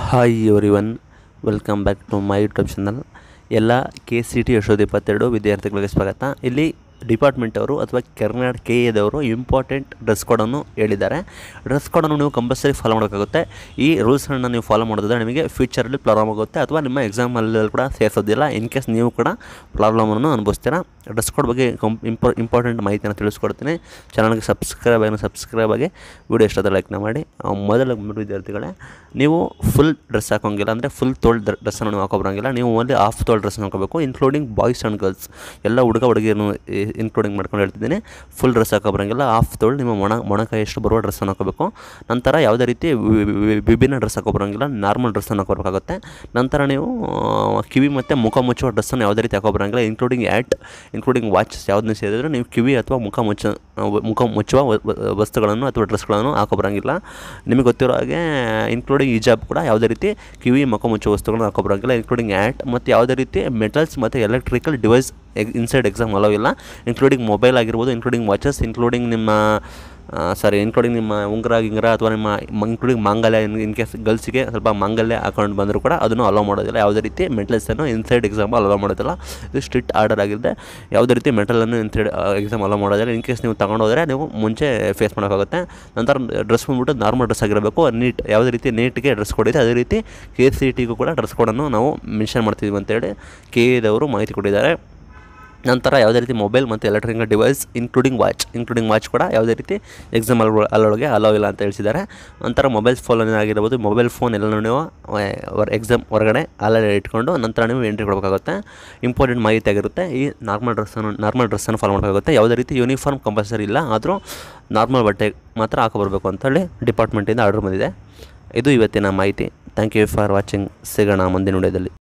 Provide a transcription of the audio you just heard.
hi everyone welcome back to my YouTube channel ಎಲ್ಲ K C T Yashodha ಇಪ್ಪತ್ತೆರಡು ವಿದ್ಯಾರ್ಥಿಗಳಿಗೆ ಸ್ವಾಗತ ಇಲ್ಲಿ ಡಿಪಾರ್ಟ್ಮೆಂಟ್ ಅವರು ಅಥವಾ ಕರ್ನಾಟಕ ಕೆ ಎದವರು ಇಂಪಾರ್ಟೆಂಟ್ ಡ್ರೆಸ್ ಕೋಡನ್ನು ಹೇಳಿದ್ದಾರೆ ಡ್ರೆಸ್ ಕೋಡನ್ನು ನೀವು ಕಂಪಲ್ಸರಿ ಫಾಲೋ ಮಾಡೋಕ್ಕಾಗುತ್ತೆ ಈ ರೂಲ್ಸನ್ನು ನೀವು ಫಾಲೋ ಮಾಡೋದ್ರೆ ನಿಮಗೆ ಫ್ಯೂಚರಲ್ಲಿ ಪ್ರಾಬ್ಲಮ್ ಆಗುತ್ತೆ ಅಥವಾ ನಿಮ್ಮ ಎಕ್ಸಾಮಲ್ಲಿ ಕೂಡ ಸೇರಿಸೋದಿಲ್ಲ ಇನ್ ಕೇಸ್ ನೀವು ಕೂಡ ಪ್ರಾಬ್ಲಮನ್ನು ಅನುಭವಿಸ್ತೀರಾ ಡ್ರೆಸ್ ಕೋಡ್ ಬಗ್ಗೆ ಕಂ ಇಂಪಾ ಇಂಪಾರ್ಟೆಂಟ್ ಮಾಹಿತಿಯನ್ನು ತಿಳಿಸ್ಕೊಡ್ತೀನಿ ಚಾನಲ್ಗೆ ಸಬ್ಸ್ಕ್ರೈಬ್ ಆಗಿ ಸಬ್ಸ್ಕ್ರೈಬ್ ಆಗಿ ವಿಡಿಯೋ ಇಷ್ಟದ ಲೈಕ್ನ ಮಾಡಿ ಆ, ಮೊದಲ ಬಂದ್ಬಿಟ್ಟು ವಿದ್ಯಾರ್ಥಿಗಳೇ ನೀವು ಫುಲ್ ಡ್ರೆಸ್ ಹಾಕೋಂಗಿಲ್ಲ ಅಂದರೆ ಫುಲ್ ತೋಳ್ ಡ್ರೆಸ್ಸನ್ನು ನೀವು ಹಾಕೋಬರಂಗಿಲ್ಲ ನೀವು ಓನ್ಲಿ ಹಾಫ್ ತೋಳ್ ಡ್ರೆಸ್ ಹಾಕೋಬೇಕು ಇನ್ಕ್ಲೂಡಿಂಗ್ ಬಾಯ್ಸ್ ಆ್ಯಂಡ್ ಗರ್ಲ್ಸ್ ಎಲ್ಲ ಹುಡುಗ ಹುಡುಗಿಯನ್ನು ಇನ್ಕ್ಲೂಡಿಂಗ್ ಮಾಡ್ಕೊಂಡು ಹೇಳ್ತಿದ್ದೀನಿ ಫುಲ್ ಡ್ರೆಸ್ ಹಾಕೋಬರಂಗಿಲ್ಲ ಹಾಫ್ ತೋಳ್ ನಿಮ್ಮ ಮೊಣ ಮೊಣಕೈಯಷ್ಟು ಬರುವ ಡ್ರೆಸ್ಸನ್ನು ಹಾಕೋಬೇಕು ನಂತರ ಯಾವುದೇ ರೀತಿ ವಿ- ವಿ- ವಿಭಿನ್ನ ಡ್ರೆಸ್ ಹಾಕೋಬರಂಗಿಲ್ಲ ನಾರ್ಮಲ್ ಡ್ರೆಸ್ಸನ್ನು ಹಾಕೋಬೇಕಾಗುತ್ತೆ ನಂತರ ನೀವು ಆ, ಕಿವಿ ಮತ್ತು ಮುಖ ಮುಚ್ಚುವ ಡ್ರೆಸ್ಸನ್ನು ಯಾವುದೇ ರೀತಿ ಹಾಕೋಬರಂಗಿಲ್ಲ ಇನ್ಕ್ಲೂಡಿಂಗ್ ಆ್ಯಟ್ ಇನ್ಕ್ಲೂಡಿಂಗ್ ವಾಚಸ್ ಯಾವುದನ್ನ ಸೇರಿದ್ರೆ ನೀವು ಕಿವಿ ಅಥವಾ ಮುಖ ಮುಚ್ಚ ಮುಖ ಮುಚ್ಚುವ ವ- ವ- ವಸ್ತುಗಳನ್ನು ಅಥವಾ ಡ್ರೆಸ್ಗಳನ್ನು ಹಾಕೋಬರಂಗಿಲ್ಲ ನಿಮಗೆ ಗೊತ್ತಿರೋ ಹಾಗೆ ಇನ್ಕ್ಲೂಡಿಂಗ್ ಹಿಜಾಬ್ ಕೂಡ ಯಾವುದೇ ರೀತಿ ಕಿವಿ ಮುಖ ಮುಚ್ಚುವ ವಸ್ತುಗಳನ್ನು ಹಾಕೋಬರಂಗಿಲ್ಲ ಇನ್ಕ್ಲೂಡಿಂಗ್ ಆ್ಯಟ್ ಮತ್ತು ಯಾವುದೇ ರೀತಿ ಮೆಟಲ್ಸ್ ಮತ್ತು electrical device inside exam allow ಇಲ್ಲ ಇನ್ಕ್ಲೂಡಿಂಗ್ ಮೊಬೈಲ್ ಆಗಿರ್ಬೋದು ಇನ್ಕ್ಲೂಡಿಂಗ್ ವಾಚಸ್ ಇನ್ಕ್ಲೂಡಿಂಗ್ ನಿಮ್ಮ ಸಾರಿ ಇನ್ಕ್ಲೂಡಿಂಗ್ ನಿಮ್ಮ ಉಂಗುರ ಗಿಂಗುರ ಅಥವಾ ನಿಮ್ಮ ಇನ್ಕ್ಲೂಡಿಂಗ್ ಮಾಂಗಲ್ಯ ಇನ್ ಇನ್ ಕೇಸ್ ಗರ್ಲ್ಸಿಗೆ ಸ್ವಲ್ಪ ಮಾಂಗಲ್ಯ ಹಾಕೊಂಡು ಬಂದರೂ ಕೂಡ ಅದನ್ನು ಅಲೋ ಮಾಡೋದಿಲ್ಲ ಯಾವುದೇ ರೀತಿ ಮೆಟಲ್ಸನ್ನು ಇನ್ಸೈಡ್ ಎಕ್ಸಾಮ್ ಅಲೋ ಮಾಡೋದಿಲ್ಲ ಇದು ಸ್ಟ್ರಿಕ್ಟ್ ಆರ್ಡರ್ ಆಗಿದೆ ಯಾವುದೇ ರೀತಿ ಮೆಟಲನ್ನು ಇನ್ಸೈಡ್ ಎಕ್ಸಾಮ್ ಅಲೋ ಮಾಡೋದಿಲ್ಲ ಇನ್ ಕೇಸ್ ನೀವು ತಗೊಂಡೋದ್ರೆ ನೀವು ಮುಂಚೆ ಫೇಸ್ ಮಾಡೋಕ್ಕಾಗುತ್ತೆ ನಂತರ ಡ್ರೆಸ್ ಬಂದ್ಬಿಟ್ಟು ನಾರ್ಮಲ್ ಡ್ರೆಸ್ ಆಗಿರಬೇಕು ನೀಟ್ ಯಾವುದೇ ರೀತಿ ನೀಟ್ಗೆ ಡ್ರೆಸ್ ಕೊಡಿದೆ ಅದೇ ರೀತಿ ಕೆ ಸಿ ಟಿಗೂ ಕೂಡ ಡ್ರೆಸ್ ಕೋಡನ್ನು ನಾವು ಮೆನ್ಷನ್ ಮಾಡ್ತಿದ್ದೀವಿ ಅಂತೇಳಿ ಕೆ ಎದವರು ಮಾಹಿತಿ ಕೊಟ್ಟಿದ್ದಾರೆ ನಂತರ ಯಾವುದೇ ರೀತಿ ಮೊಬೈಲ್ ಮತ್ತು electronic device including watch including watch ಕೂಡ ಯಾವುದೇ ರೀತಿ ಎಕ್ಸಾಮ್ ಅಲ್ ಅಲ್ಲೊಳಗೆ ಅಲೋ ಇಲ್ಲ ಅಂತ ತಿಳಿಸಿದ್ದಾರೆ ನಂತರ ಮೊಬೈಲ್ ಫೋನ್ ಆಗಿರ್ಬೋದು ಮೊಬೈಲ್ ಫೋನ್ ಎಲ್ಲ ನೀವು ಎಕ್ಸಾಮ್ ಹೊರಗಡೆ ಅಲ್ಲೇ ಇಟ್ಕೊಂಡು ನಂತರ ನೀವು ಎಂಟ್ರಿ ಕೊಡಬೇಕಾಗುತ್ತೆ ಇಂಪಾರ್ಟೆಂಟ್ ಮಾಹಿತಿ ಆಗಿರುತ್ತೆ ಈ ನಾರ್ಮಲ್ ಡ್ರೆಸ್ಸನ್ನು ನಾರ್ಮಲ್ ಡ್ರೆಸ್ಸನ್ನು ಫಾಲೋ ಮಾಡಬೇಕಾಗುತ್ತೆ ಯಾವುದೇ ರೀತಿ ಯೂನಿಫಾರ್ಮ್ ಕಂಪಲ್ಸರಿ ಇಲ್ಲ ಆದರೂ ನಾರ್ಮಲ್ ಬಟ್ಟೆ ಮಾತ್ರ ಹಾಕೊಬರ್ಬೇಕು ಅಂತೇಳಿ ಡಿಪಾರ್ಟ್ಮೆಂಟಿಂದ ಆರ್ಡರ್ ಬಂದಿದೆ ಇದು ಇವತ್ತಿನ ಮಾಹಿತಿ ಥ್ಯಾಂಕ್ ಯು ಫಾರ್ ವಾಚಿಂಗ್ ಸಿಗೋಣ ಮುಂದಿನ ವಿಡಿಯೋದಲ್ಲಿ